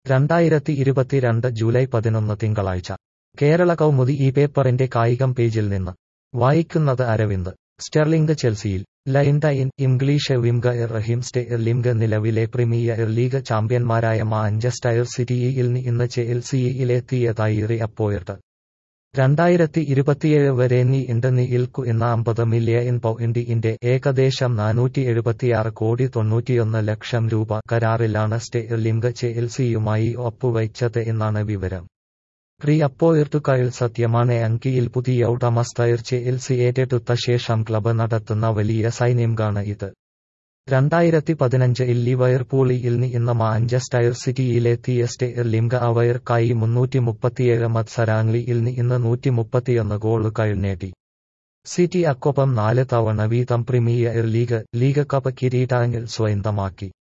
രണ്ടായിരത്തി ഇരുപത്തിരണ്ട് ജൂലൈ പതിനൊന്ന് തിങ്കളാഴ്ച കേരള കൗമുദി ഈ പേപ്പറിന്റെ കായികം പേജിൽ നിന്ന് വായിക്കുന്നത് അരവിന്ദ് സ്റ്റെർലിംഗ് ചെൽസിയിൽ ലൈൻഡൈൻ ഇംഗ്ലീഷ് വിംഗ റഹീം സ്റ്റെർലിംഗ് നിലവിലെ പ്രീമിയർ ലീഗ് ചാമ്പ്യന്മാരായ മാഞ്ചസ്റ്റർ സിറ്റിയിൽ ഇന്ന് ചെൽസിയിലെത്തിയതായി റിപ്പോർട്ട് രണ്ടായിരത്തി ഇരുപത്തിയേഴ് വരെ നീ ഇന്റർനി ഇൽക്കു എന്ന അമ്പത് മില്യൺ പൗണ്ടിന്റെ ഏകദേശം നാനൂറ്റി എഴുപത്തിയാറ് കോടി തൊണ്ണൂറ്റിയൊന്ന് ലക്ഷം രൂപ കരാറിലാണ് സ്റ്റെർലിംഗ് ചെൽസിയുമായി ഒപ്പുവയ്ച്ചത് എന്നാണ് വിവരം റിയപ്പോയിർട്ടുകൾ സത്യമാണ് അങ്കിയിൽ പുതിയ ഉടമസ്ഥർ ചെൽസി ഏറ്റെടുത്ത ശേഷം ക്ലബ് നടത്തുന്ന വലിയ സൈന്യംകാണ് ഇത് രണ്ടായിരത്തി പതിനഞ്ചിൽ ലിവർപൂളിൽ നിന്ന് മാഞ്ചസ്റ്റർ സിറ്റിയിലെത്തിയ സ്റ്റെർലിംഗ് അവർക്കായി മുന്നൂറ്റി മുപ്പത്തിയേഴ് മത്സരങ്ങളിൽ നിന്ന് നൂറ്റി മുപ്പത്തിയൊന്ന് ഗോളുകൾ നേടി സിറ്റി അക്കൊപ്പം നാല് തവണ വീതം പ്രീമിയർ ലീഗ് ലീഗ് കപ്പ് കിരീടങ്ങൾ സ്വന്തമാക്കി